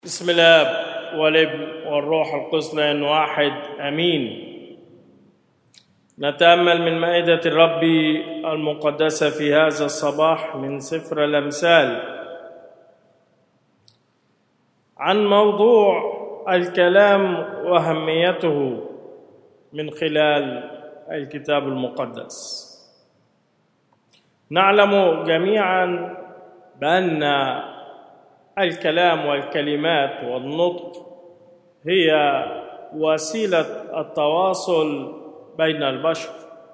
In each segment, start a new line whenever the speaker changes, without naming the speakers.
بسم الاب والابن والروح القدس لان واحد امين نتامل من مائده الرب المقدسه في هذا الصباح من سفر الامثال عن موضوع الكلام واهميته من خلال الكتاب المقدس نعلم جميعا بان الكلام والكلمات والنطق هي وسيله التواصل بين البشر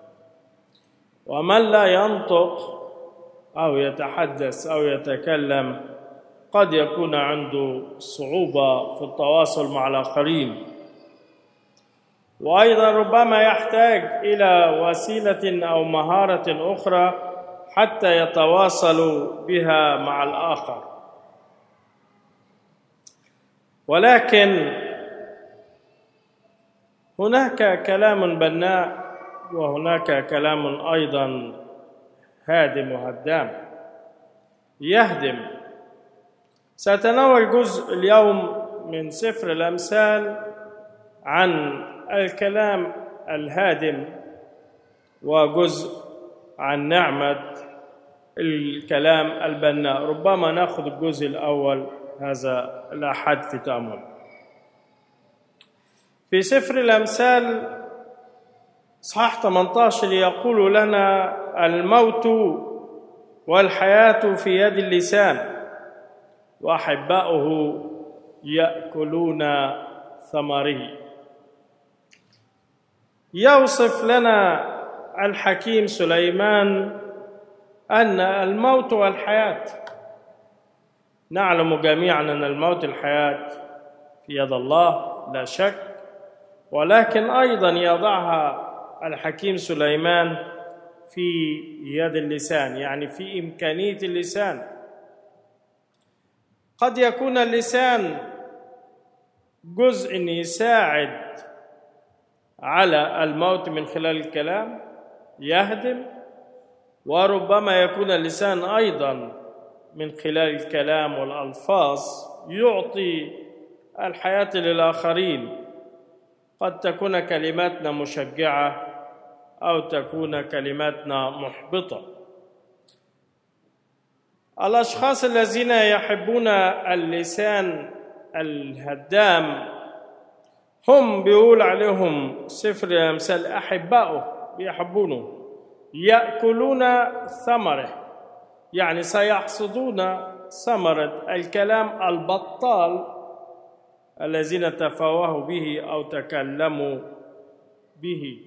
ومن لا ينطق او يتحدث او يتكلم قد يكون عنده صعوبه في التواصل مع الاخرين وايضا ربما يحتاج الى وسيله او مهاره اخرى حتى يتواصل بها مع الاخر ولكن هناك كلام بناء وهناك كلام ايضا هادم وهدام يهدم ساتناول جزء اليوم من سفر الامثال عن الكلام الهادم وجزء عن نعمه الكلام البناء ربما ناخذ الجزء الاول هذا الأحد في تأمل في سفر الأمثال صحاح 18 يقول لنا الموت والحياة في يد اللسان وأحباؤه يأكلون ثمره يوصف لنا الحكيم سليمان أن الموت والحياة نعلم جميعا ان الموت الحياه في يد الله لا شك ولكن ايضا يضعها الحكيم سليمان في يد اللسان يعني في امكانيه اللسان قد يكون اللسان جزء يساعد على الموت من خلال الكلام يهدم وربما يكون اللسان ايضا من خلال الكلام والالفاظ يعطي الحياه للاخرين قد تكون كلماتنا مشجعه او تكون كلماتنا محبطه الاشخاص الذين يحبون اللسان الهدام هم بيقول عليهم سفر الامثال احباؤه بيحبونه ياكلون ثمره يعني سيحصدون ثمرة الكلام البطال الذين تفاوهوا به أو تكلموا به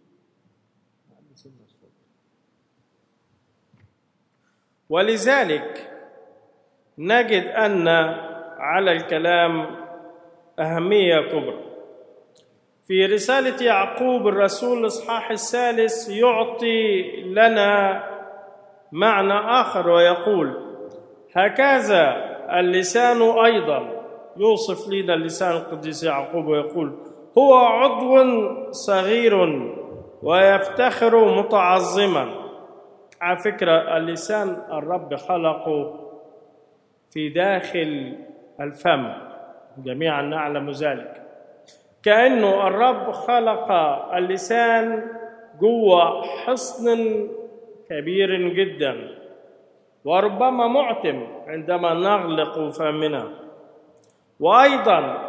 ولذلك نجد أن على الكلام أهمية كبرى في رسالة يعقوب الرسول الإصحاح الثالث يعطي لنا معنى آخر ويقول هكذا اللسان أيضا يوصف لنا اللسان القديس يعقوب ويقول هو عضو صغير ويفتخر متعظما على فكرة اللسان الرب خلقه في داخل الفم جميعا نعلم ذلك كأنه الرب خلق اللسان جوه حصن كبير جدا وربما معتم عندما نغلق فمنا وايضا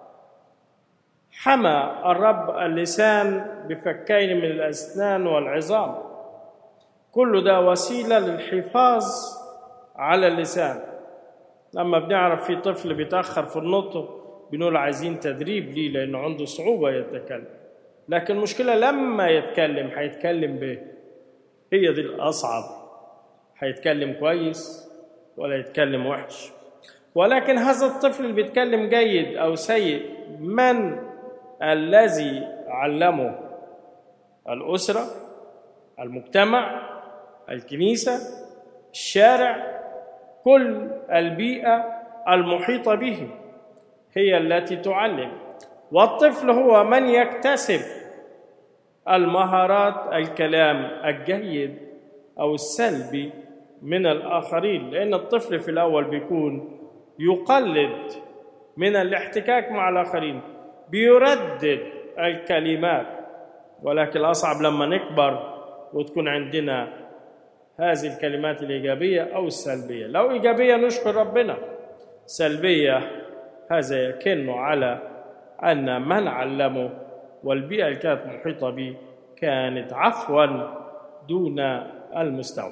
حمى الرب اللسان بفكين من الاسنان والعظام كل ده وسيله للحفاظ على اللسان لما بنعرف في طفل بيتاخر في النطق بنقول عايزين تدريب ليه لانه عنده صعوبه يتكلم لكن المشكله لما يتكلم هيتكلم بايه هي دي الأصعب هيتكلم كويس ولا يتكلم وحش ولكن هذا الطفل اللي بيتكلم جيد أو سيء من الذي علمه الأسرة المجتمع الكنيسة الشارع كل البيئة المحيطة به هي التي تعلم والطفل هو من يكتسب المهارات الكلام الجيد او السلبي من الاخرين لان الطفل في الاول بيكون يقلد من الاحتكاك مع الآخرين بيردد الكلمات ولكن الأصعب لما نكبر وتكون عندنا هذه الكلمات الإيجابية أو السلبية لو إيجابية نشكر ربنا سلبية هذا يكن على أن من علمه والبيئة اللي كانت محيطة به كانت عفوا دون المستوى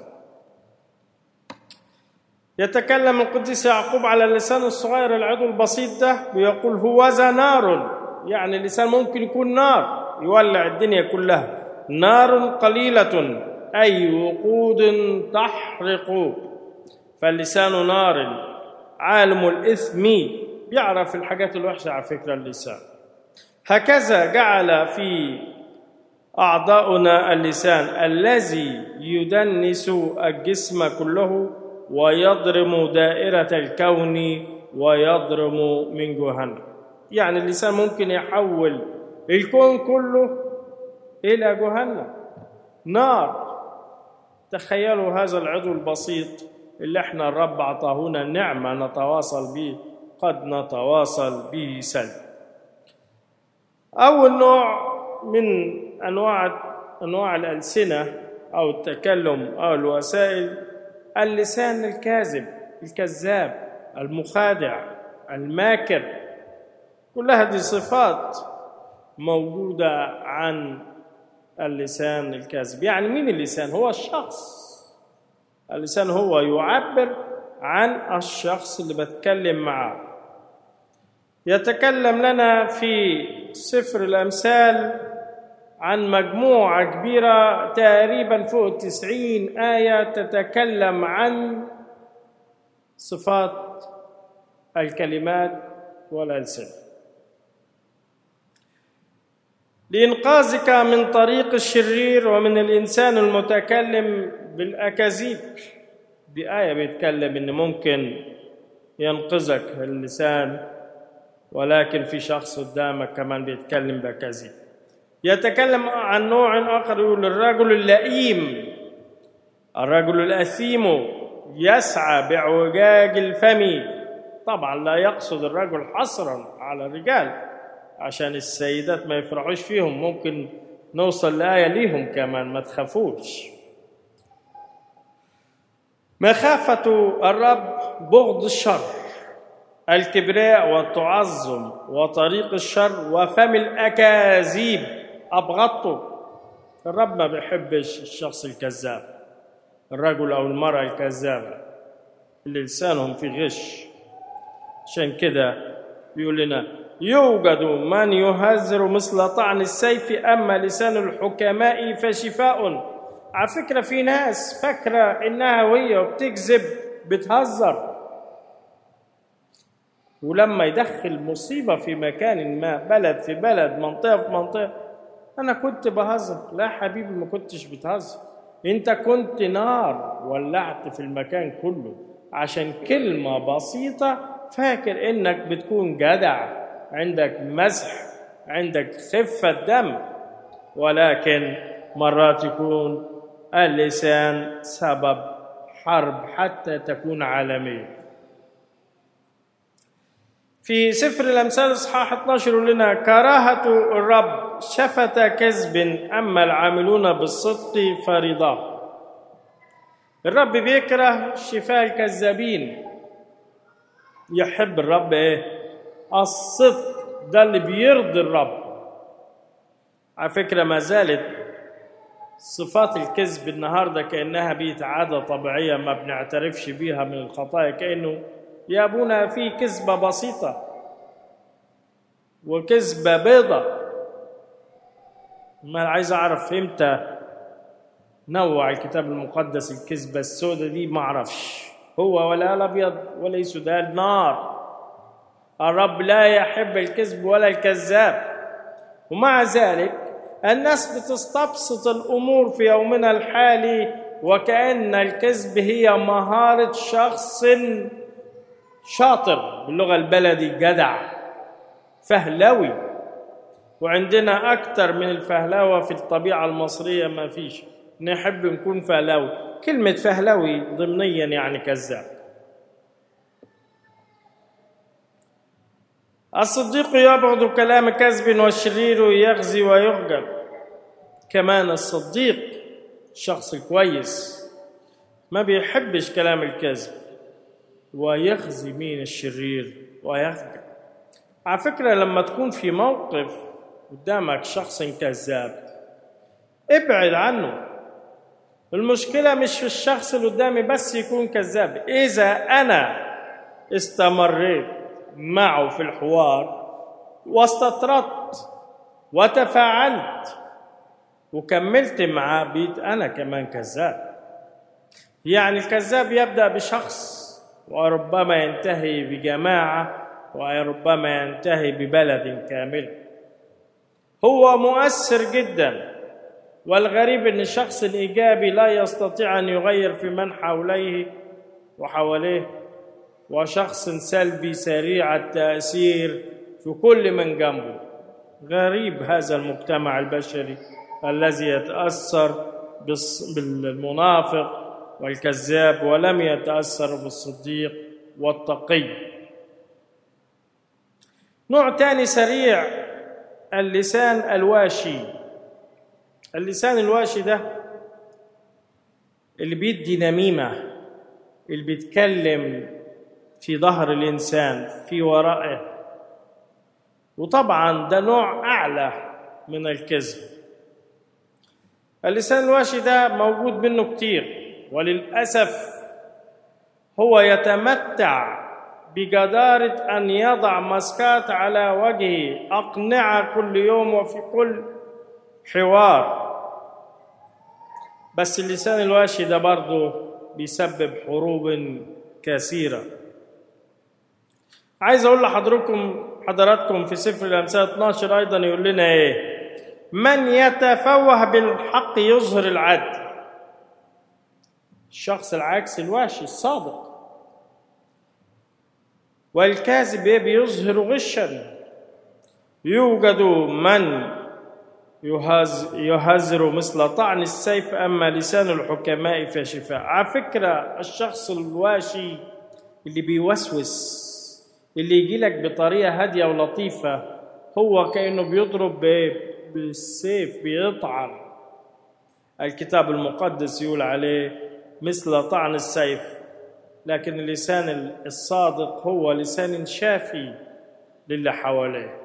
يتكلم القديس يعقوب على اللسان الصغير العضو البسيط ده ويقول هو ذا نار يعني اللسان ممكن يكون نار يولع الدنيا كلها نار قليلة أي وقود تحرق فاللسان نار عالم الإثم بيعرف الحاجات الوحشة على فكرة اللسان هكذا جعل في أعضاؤنا اللسان الذي يدنس الجسم كله ويضرم دائرة الكون ويضرم من جهنم يعني اللسان ممكن يحول الكون كله إلى جهنم نار تخيلوا هذا العضو البسيط اللي احنا الرب أعطاهنا نعمة نتواصل به قد نتواصل به سلب أول نوع من أنواع أنواع الألسنة أو التكلم أو الوسائل اللسان الكاذب الكذاب المخادع الماكر كل هذه صفات موجودة عن اللسان الكاذب يعني مين اللسان هو الشخص اللسان هو يعبر عن الشخص اللي بتكلم معه يتكلم لنا في سفر الأمثال عن مجموعة كبيرة تقريبا فوق التسعين آية تتكلم عن صفات الكلمات والألسنة لإنقاذك من طريق الشرير ومن الإنسان المتكلم بالأكاذيب دي آية بيتكلم إن ممكن ينقذك اللسان ولكن في شخص قدامك كمان بيتكلم بأكاذيب يتكلم عن نوع آخر يقول الرجل اللئيم الرجل الأثيم يسعى بعوجاج الفم طبعا لا يقصد الرجل حصرا على الرجال عشان السيدات ما يفرحوش فيهم ممكن نوصل لآية ليهم كمان ما تخافوش مخافة الرب بغض الشر الكبرياء والتعظم وطريق الشر وفم الأكاذيب أبغضته الرب ما بيحبش الشخص الكذاب الرجل أو المرأة الكذابة اللي لسانهم في غش عشان كده بيقول لنا يوجد من يهذر مثل طعن السيف أما لسان الحكماء فشفاء على فكرة في ناس فاكرة إنها وهي وبتكذب بتهزر ولما يدخل مصيبة في مكان ما بلد في بلد منطقة في منطقة أنا كنت بهزر لا حبيبي ما كنتش بتهزر أنت كنت نار ولعت في المكان كله عشان كلمة بسيطة فاكر إنك بتكون جدع عندك مزح عندك خفة دم ولكن مرات يكون اللسان سبب حرب حتى تكون عالميه في سفر الأمثال إصحاح 12 يقول لنا كراهة الرب شفة كذب أما العاملون بالصدق فرضاه الرب بيكره شفاء الكذابين يحب الرب ايه الصدق ده اللي بيرضي الرب على فكرة ما زالت صفات الكذب النهارده كأنها بيت عادة طبيعية ما بنعترفش بيها من الخطايا كأنه يا ابونا في كذبه بسيطه وكذبه بيضه ما عايز اعرف امتى نوع الكتاب المقدس الكذبه السوداء دي ما اعرفش هو ولا الابيض ولا سوداء نار الرب لا يحب الكذب ولا الكذاب ومع ذلك الناس بتستبسط الامور في يومنا الحالي وكأن الكذب هي مهارة شخص شاطر باللغة البلدي جدع فهلوي وعندنا أكثر من الفهلوة في الطبيعة المصرية ما فيش نحب نكون فهلوي كلمة فهلوي ضمنيا يعني كذاب الصديق يبغض كلام كذب والشرير يغزي ويخجل كمان الصديق الشخص الكويس ما بيحبش كلام الكذب ويخزي مين الشرير ويخجل على فكرة لما تكون في موقف قدامك شخص كذاب ابعد عنه المشكلة مش في الشخص اللي قدامي بس يكون كذاب إذا أنا استمريت معه في الحوار واستطردت وتفاعلت وكملت معاه بيت أنا كمان كذاب يعني الكذاب يبدأ بشخص وربما ينتهي بجماعة وربما ينتهي ببلد كامل هو مؤثر جدا والغريب ان الشخص الايجابي لا يستطيع ان يغير في من حواليه وحواليه وشخص سلبي سريع التاثير في كل من جنبه غريب هذا المجتمع البشري الذي يتاثر بالمنافق والكذاب ولم يتاثر بالصديق والتقي نوع تاني سريع اللسان الواشي اللسان الواشي ده اللي بيدي نميمة اللي بيتكلم في ظهر الإنسان في ورائه وطبعا ده نوع أعلى من الكذب اللسان الواشي ده موجود منه كتير وللأسف هو يتمتع بجدارة أن يضع ماسكات على وجهه أقنعة كل يوم وفي كل حوار بس اللسان الواشي ده برضه بيسبب حروب كثيرة عايز أقول لحضراتكم حضراتكم في سفر الأمثال 12 أيضا يقول لنا إيه من يتفوه بالحق يظهر العدل الشخص العكس الواشي الصادق والكاذب بيظهر غشا يوجد من يهز يهزر مثل طعن السيف أما لسان الحكماء فشفاء على فكرة الشخص الواشي اللي بيوسوس اللي يجي لك بطريقة هادية ولطيفة هو كأنه بيضرب بالسيف بيطعن الكتاب المقدس يقول عليه مثل طعن السيف لكن اللسان الصادق هو لسان شافي للي حواليه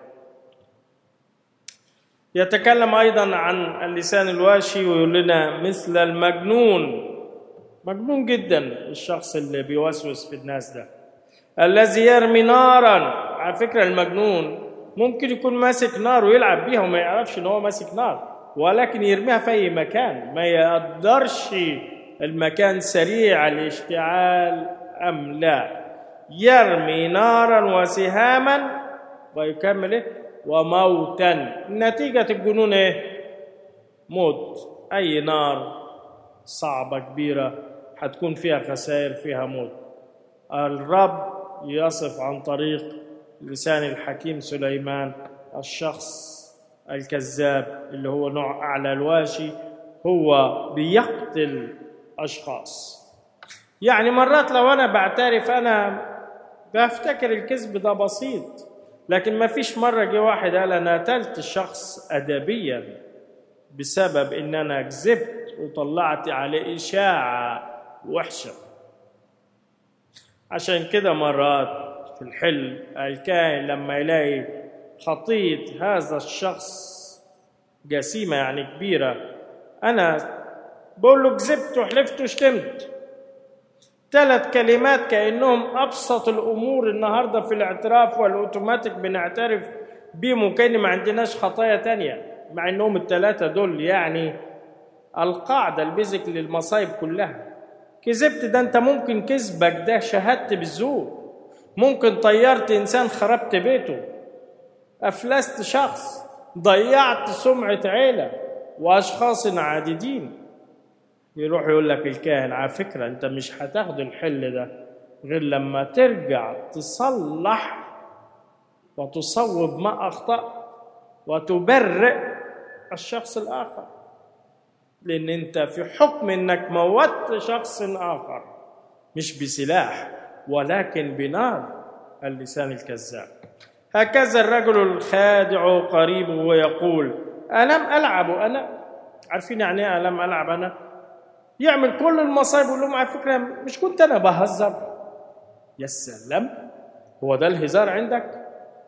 يتكلم ايضا عن اللسان الواشي ويقول لنا مثل المجنون مجنون جدا الشخص اللي بيوسوس في الناس ده الذي يرمي نارا على فكره المجنون ممكن يكون ماسك نار ويلعب بيها وما يعرفش ان هو ماسك نار ولكن يرميها في اي مكان ما يقدرش المكان سريع الاشتعال ام لا يرمي نارا وسهاما ويكمل ايه وموتا نتيجة الجنون ايه موت اي نار صعبة كبيرة حتكون فيها خسائر فيها موت الرب يصف عن طريق لسان الحكيم سليمان الشخص الكذاب اللي هو نوع أعلى الواشي هو بيقتل أشخاص يعني مرات لو أنا بعترف أنا بفتكر الكذب ده بسيط لكن ما فيش مرة جه واحد قال أنا قتلت الشخص أدبيا بسبب إن أنا كذبت وطلعت عليه إشاعة وحشة عشان كده مرات في الحلم الكاهن لما يلاقي خطية هذا الشخص جسيمة يعني كبيرة أنا بقول له كذبت وحلفت وشتمت ثلاث كلمات كأنهم أبسط الأمور النهاردة في الاعتراف والأوتوماتيك بنعترف بيهم وكأن ما عندناش خطايا تانية مع إنهم الثلاثة دول يعني القاعدة البيزك للمصايب كلها كذبت ده أنت ممكن كذبك ده شهدت بالزور ممكن طيرت إنسان خربت بيته أفلست شخص ضيعت سمعة عيلة وأشخاص عاددين يروح يقول لك الكاهن على فكرة أنت مش هتاخد الحل ده غير لما ترجع تصلح وتصوب ما أخطأ وتبرئ الشخص الآخر لأن أنت في حكم أنك موتت شخص آخر مش بسلاح ولكن بنار اللسان الكذاب هكذا الرجل الخادع قريبه ويقول ألم ألعب أنا عارفين يعني إيه ألم ألعب أنا يعمل كل المصايب ويقول لهم على فكرة مش كنت أنا بهزر يا سلام هو ده الهزار عندك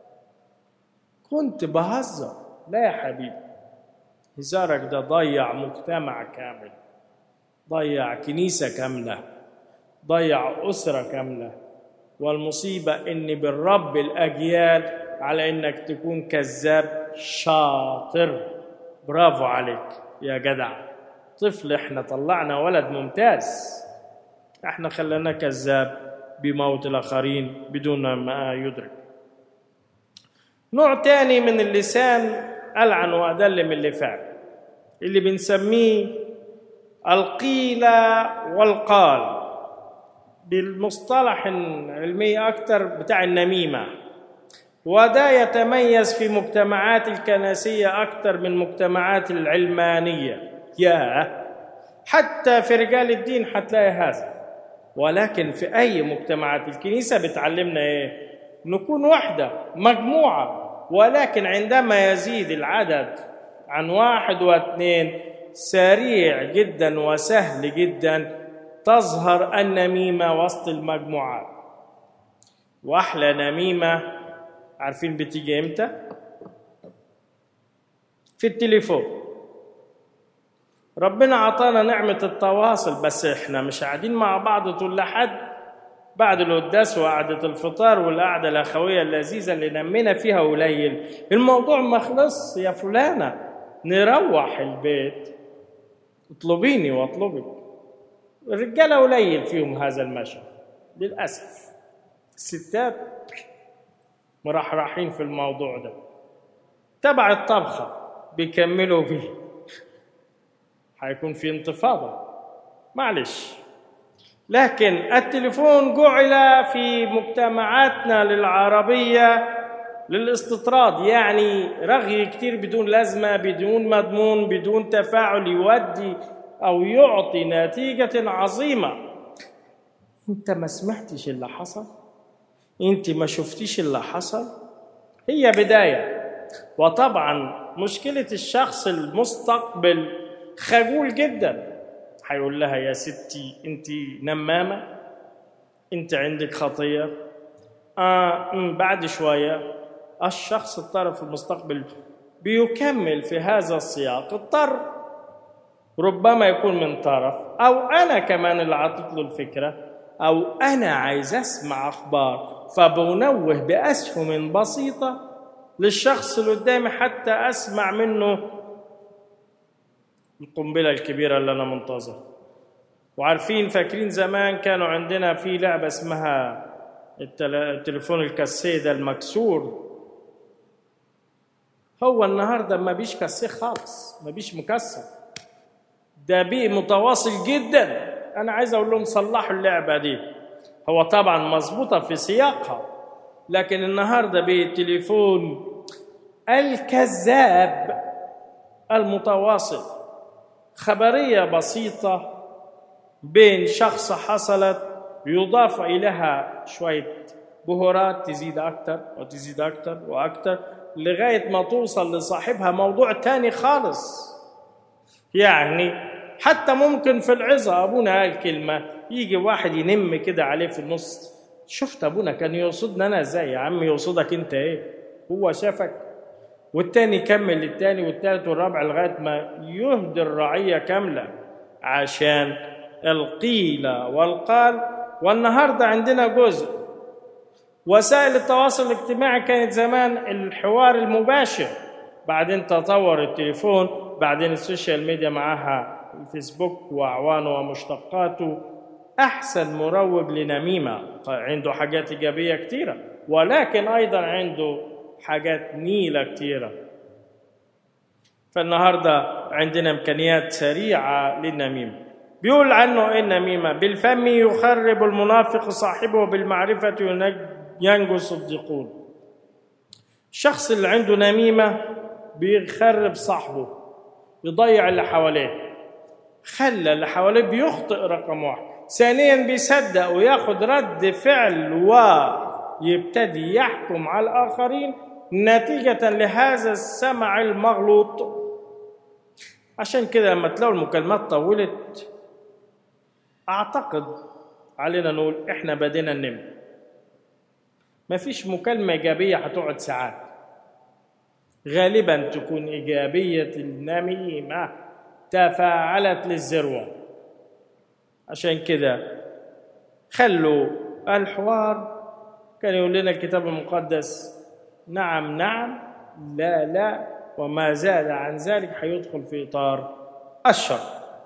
كنت بهزر لا يا حبيبي هزارك ده ضيع مجتمع كامل ضيع كنيسة كاملة ضيع أسرة كاملة والمصيبة إن بالرب الأجيال على إنك تكون كذاب شاطر برافو عليك يا جدع طفل احنا طلعنا ولد ممتاز احنا خلينا كذاب بموت الآخرين بدون ما يدرك نوع تاني من اللسان ألعن وأدل من اللي فعل اللي بنسميه القيل والقال بالمصطلح العلمي أكثر بتاع النميمة وده يتميز في مجتمعات الكنسية أكثر من مجتمعات العلمانية يا حتى في رجال الدين حتلاقي هذا ولكن في أي مجتمعات الكنيسة بتعلمنا إيه نكون وحدة مجموعة ولكن عندما يزيد العدد عن واحد واثنين سريع جدا وسهل جدا تظهر النميمة وسط المجموعات وأحلى نميمة عارفين بتيجي إمتى؟ في التليفون ربنا عطانا نعمة التواصل بس احنا مش قاعدين مع بعض طول لحد بعد القداس وقعدة الفطار والقعدة الأخوية اللذيذة اللي نمينا فيها قليل الموضوع ما خلص يا فلانة نروح البيت اطلبيني واطلبك الرجالة قليل فيهم هذا المشهد للأسف الستات مرحرحين في الموضوع ده تبع الطبخة بيكملوا بيه هيكون في انتفاضة معلش لكن التليفون جعل في مجتمعاتنا للعربية للاستطراد يعني رغي كتير بدون لازمة بدون مضمون بدون تفاعل يودي أو يعطي نتيجة عظيمة أنت ما سمعتش اللي حصل أنت ما شفتيش اللي حصل هي بداية وطبعا مشكلة الشخص المستقبل خجول جدا هيقول لها يا ستي انت نمامه انت عندك خطيه آه بعد شويه الشخص الطرف المستقبل بيكمل في هذا السياق اضطر ربما يكون من طرف او انا كمان اللي عطيت له الفكره او انا عايز اسمع اخبار فبنوه باسهم بسيطه للشخص اللي قدامي حتى اسمع منه القنبله الكبيره اللي انا منتظر وعارفين فاكرين زمان كانوا عندنا في لعبه اسمها التليفون الكاسيه ده المكسور هو النهارده ما بيش كاسيه خالص ما بيش مكسر ده بيه متواصل جدا انا عايز اقول لهم صلحوا اللعبه دي هو طبعا مظبوطه في سياقها لكن النهارده بالتليفون الكذاب المتواصل خبريه بسيطه بين شخص حصلت يضاف اليها شويه بهارات تزيد اكثر وتزيد اكثر واكثر لغايه ما توصل لصاحبها موضوع تاني خالص يعني حتى ممكن في العظة أبونا قال كلمة يجي واحد ينم كده عليه في النص شفت أبونا كان يقصدنا أنا إزاي يا عم يقصدك أنت إيه هو شافك والتاني يكمل للتاني والتالت والرابع لغاية ما يهدي الرعية كاملة عشان القيل والقال والنهاردة عندنا جزء وسائل التواصل الاجتماعي كانت زمان الحوار المباشر بعدين تطور التليفون بعدين السوشيال ميديا معها الفيسبوك واعوانه ومشتقاته احسن مروج لنميمه عنده حاجات ايجابيه كثيره ولكن ايضا عنده حاجات نيله كثيره فالنهارده عندنا امكانيات سريعه للنميمه بيقول عنه ايه النميمه بالفم يخرب المنافق صاحبه وبالمعرفه ينجو الصديقون الشخص اللي عنده نميمه بيخرب صاحبه يضيع اللي حواليه خلى اللي حواليه بيخطئ رقم واحد ثانيا بيصدق وياخد رد فعل يبتدي يحكم على الآخرين نتيجة لهذا السمع المغلوط عشان كده لما تلاقوا المكالمات طولت أعتقد علينا نقول إحنا بدينا ننم مفيش مكالمة إيجابية هتقعد ساعات غالبا تكون إيجابية النميمة تفاعلت للذروة عشان كده خلوا الحوار كان يقول لنا الكتاب المقدس نعم نعم لا لا وما زاد عن ذلك هيدخل في إطار الشر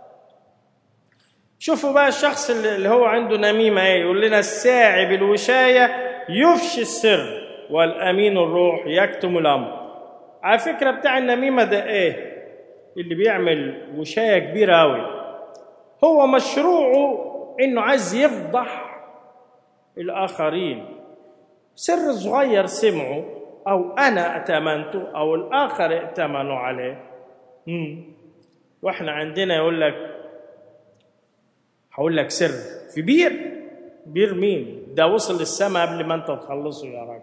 شوفوا بقى الشخص اللي هو عنده نميمة ايه يقول لنا الساعي بالوشاية يفشي السر والأمين الروح يكتم الأمر على فكرة بتاع النميمة ده ايه اللي بيعمل وشاية كبيرة أوي هو مشروعه إنه عايز يفضح الآخرين سر صغير سمعه أو أنا ائتمنته أو الآخر ائتمنوا عليه مم. وإحنا عندنا يقول لك هقول لك سر في بير بير مين ده وصل للسماء قبل ما انت تخلصه يا راجل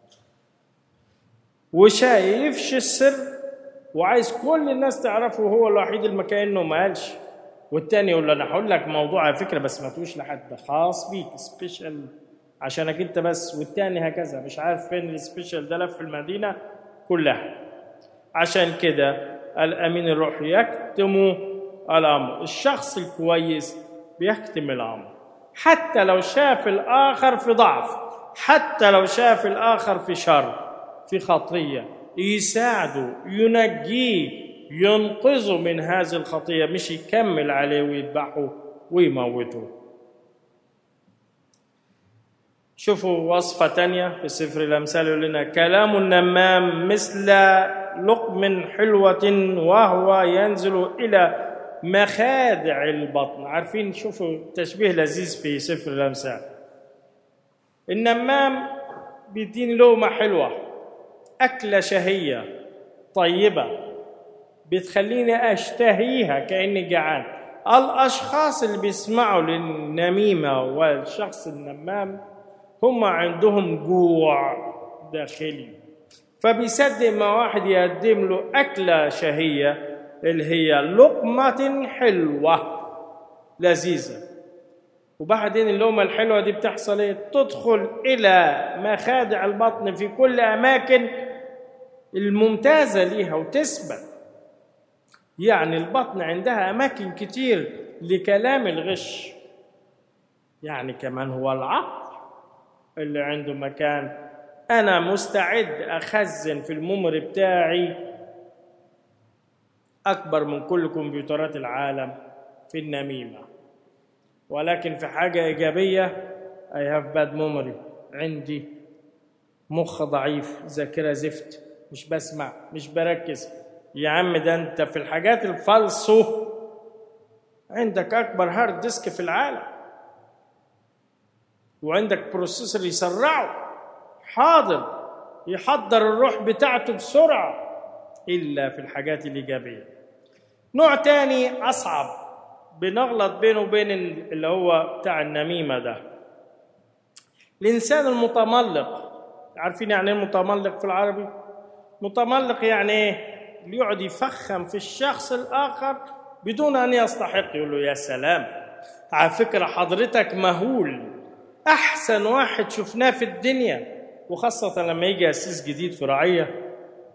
وشايفش السر وعايز كل الناس تعرفه وهو الوحيد اللي كانه ما قالش والتاني يقول له انا هقول لك موضوع على فكره بس ما تقولش لحد خاص بيك سبيشال عشانك انت بس والتاني هكذا مش عارف فين السبيشال ده لف المدينه كلها عشان كده الامين الروح يكتم الامر الشخص الكويس بيكتم الامر حتى لو شاف الاخر في ضعف حتى لو شاف الاخر في شر في خطيه يساعده ينجيه ينقذه من هذه الخطيه مش يكمل عليه ويذبحه ويموته شوفوا وصفة تانية في سفر الأمثال يقول لنا كلام النمام مثل لقم حلوة وهو ينزل إلى مخادع البطن عارفين شوفوا تشبيه لذيذ في سفر الأمثال النمام بيديني لقمة حلوة أكلة شهية طيبة بتخليني أشتهيها كأني جعان الأشخاص اللي بيسمعوا للنميمة والشخص النمام هم عندهم جوع داخلي فبيصدق ما واحد يقدم له أكلة شهية اللي هي لقمة حلوة لذيذة وبعدين اللقمة الحلوة دي بتحصل ايه؟ تدخل إلى مخادع البطن في كل أماكن الممتازة ليها وتثبت يعني البطن عندها أماكن كتير لكلام الغش يعني كمان هو العقل اللي عنده مكان أنا مستعد أخزن في الممر بتاعي أكبر من كل كمبيوترات العالم في النميمة ولكن في حاجة إيجابية I have bad memory عندي مخ ضعيف ذاكرة زفت مش بسمع مش بركز يا عم ده أنت في الحاجات الفالصو عندك أكبر هارد ديسك في العالم وعندك بروسيسور يسرعه حاضر يحضر الروح بتاعته بسرعة إلا في الحاجات الإيجابية نوع تاني أصعب بنغلط بينه وبين اللي هو بتاع النميمة ده الإنسان المتملق عارفين يعني إيه متملق في العربي؟ متملق يعني إيه؟ اللي يقعد يفخم في الشخص الآخر بدون أن يستحق يقول له يا سلام على فكرة حضرتك مهول أحسن واحد شفناه في الدنيا وخاصة لما يجي أسيس جديد في رعية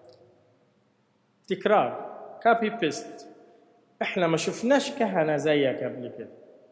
تكرار كابي بيست احنا ما شفناش كهنة زيك قبل كده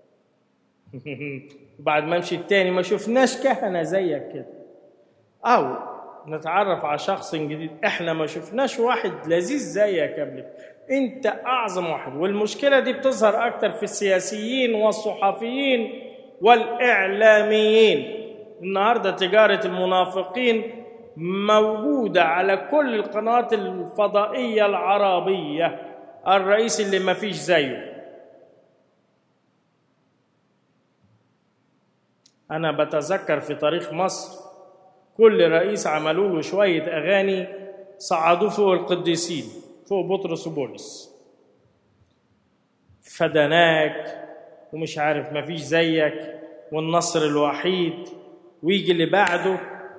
بعد ما امشي التاني ما شفناش كهنة زيك كده أو نتعرف على شخص جديد احنا ما شفناش واحد لذيذ زيك قبل كده انت اعظم واحد والمشكله دي بتظهر اكتر في السياسيين والصحفيين والاعلاميين النهارده تجاره المنافقين موجوده على كل القنوات الفضائيه العربيه الرئيس اللي ما فيش زيه انا بتذكر في تاريخ مصر كل رئيس عملوا له شويه اغاني صعدوه فوق القديسين فوق بطرس وبولس فدناك ومش عارف ما فيش زيك والنصر الوحيد ويجي اللي بعده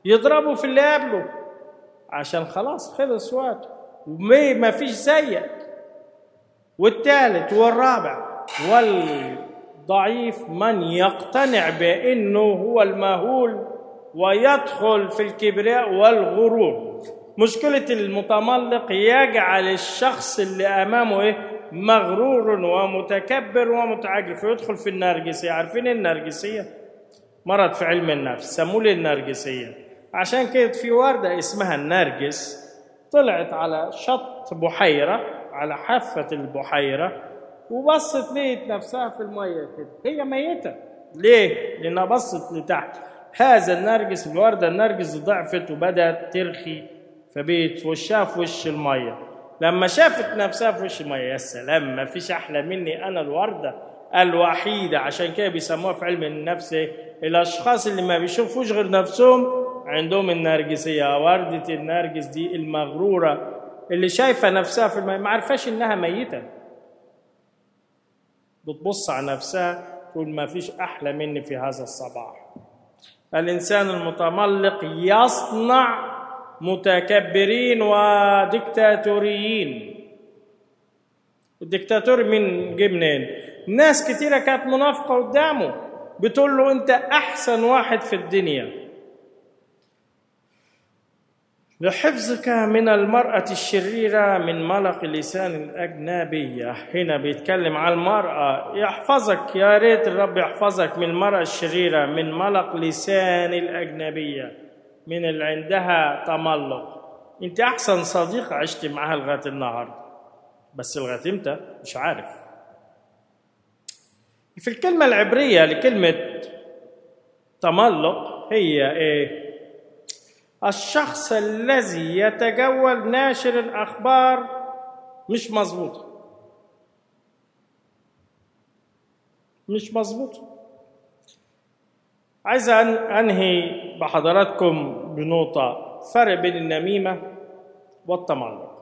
يضربوا في اللي قبله عشان خلاص خلص وقته وما فيش زيك والثالث والرابع والضعيف من يقتنع بانه هو المهول ويدخل في الكبرياء والغرور مشكلة المتملق يجعل الشخص اللي أمامه إيه مغرور ومتكبر ومتعجب فيدخل في النرجسية عارفين النرجسية مرض في علم النفس سموه لي النرجسية عشان كده في وردة اسمها النرجس طلعت على شط بحيرة على حافة البحيرة وبصت لقيت نفسها في المية كده هي ميتة ليه؟ لأنها بصت لتحت هذا النرجس الوردة النرجس ضعفت وبدأت ترخي فبقت وشها في وش المية لما شافت نفسها في وش المية يا سلام ما فيش أحلى مني أنا الوردة الوحيدة عشان كده بيسموها في علم النفس الأشخاص اللي ما بيشوفوش غير نفسهم عندهم النرجسية وردة النرجس دي المغرورة اللي شايفة نفسها في المية ما عارفاش إنها ميتة بتبص على نفسها تقول ما فيش أحلى مني في هذا الصباح الإنسان المتملق يصنع متكبرين وديكتاتوريين الدكتاتور من جه منين؟ ناس كتيرة كانت منافقة قدامه بتقول له أنت أحسن واحد في الدنيا لحفظك من المرأة الشريرة من ملق لسان الأجنبية هنا بيتكلم عن المرأة يحفظك يا ريت الرب يحفظك من المرأة الشريرة من ملق لسان الأجنبية من اللي عندها تملق انت احسن صديق عشت معاها لغايه النهارده بس لغايه امتى مش عارف في الكلمه العبريه لكلمه تملق هي ايه الشخص الذي يتجول ناشر الاخبار مش مظبوطه مش مظبوطه عايز انهي بحضراتكم بنقطة فرق بين النميمة والتملق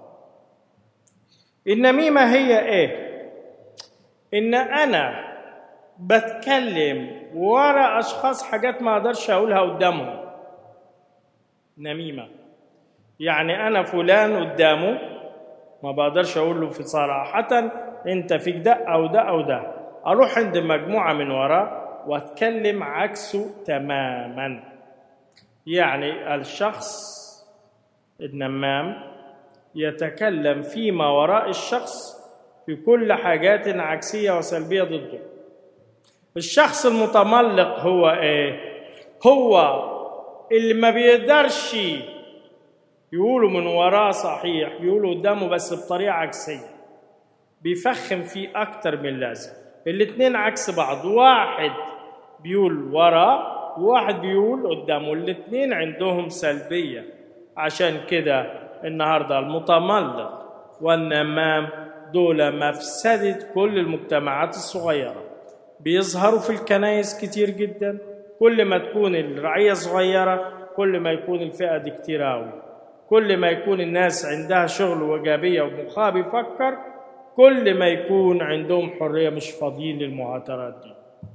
النميمة هي ايه ان انا بتكلم ورا اشخاص حاجات ما اقدرش اقولها قدامهم نميمة يعني انا فلان قدامه ما بقدرش اقول له في صراحة انت فيك ده او ده او ده اروح عند مجموعة من وراه واتكلم عكسه تماما يعني الشخص النمام يتكلم فيما وراء الشخص في كل حاجات عكسية وسلبية ضده الشخص المتملق هو ايه هو اللي ما بيقدرش يقولوا من وراه صحيح بيقولوا قدامه بس بطريقة عكسية بيفخم فيه أكتر من اللازم الاتنين عكس بعض واحد بيقول ورا وواحد بيقول قدامه الاتنين عندهم سلبية عشان كده النهاردة المتملق والنمام دول مفسدة كل المجتمعات الصغيرة بيظهروا في الكنائس كتير جدا كل ما تكون الرعية صغيرة كل ما يكون الفئة دي كتير أوي كل ما يكون الناس عندها شغل وإيجابية ومخها بيفكر كل ما يكون عندهم حرية مش فاضيين للمهاترات دي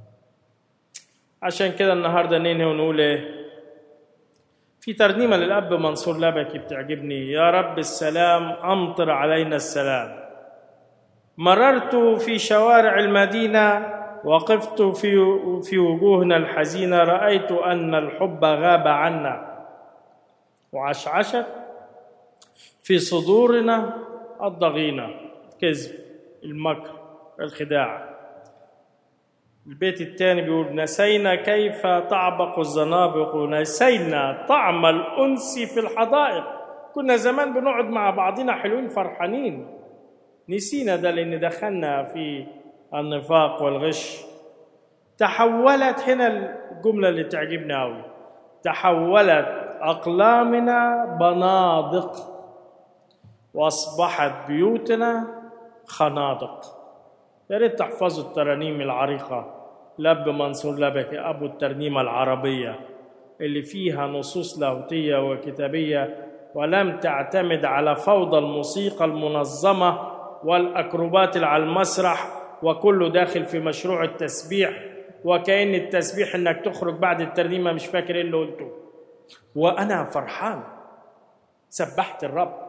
عشان كده النهاردة ننهي ونقول ايه في ترنيمة للأب منصور لبكي بتعجبني يا رب السلام أمطر علينا السلام مررت في شوارع المدينة وقفت في في وجوهنا الحزينة رأيت أن الحب غاب عنا وعشعشت في صدورنا الضغينة الكذب المكر الخداع البيت الثاني بيقول نسينا كيف تعبق الزنابق نسينا طعم الأنس في الحدائق كنا زمان بنقعد مع بعضنا حلوين فرحانين نسينا ده لأن دخلنا في النفاق والغش تحولت هنا الجملة اللي تعجبني أوي تحولت أقلامنا بنادق وأصبحت بيوتنا خنادق يا ريت تحفظوا الترانيم العريقة لب منصور لبكي أبو الترنيمة العربية اللي فيها نصوص لاهوتية وكتابية ولم تعتمد على فوضى الموسيقى المنظمة والأكروبات على المسرح وكله داخل في مشروع التسبيح وكأن التسبيح إنك تخرج بعد الترنيمة مش فاكر إيه اللي قلته وانا فرحان سبحت الرب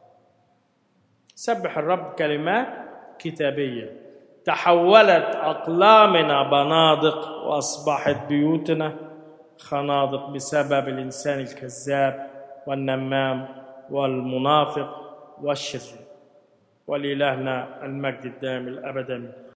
سبح الرب كلمات كتابيه تحولت اقلامنا بنادق واصبحت بيوتنا خنادق بسبب الانسان الكذاب والنمام والمنافق والشرير ولإلهنا المجد الدائم الأبد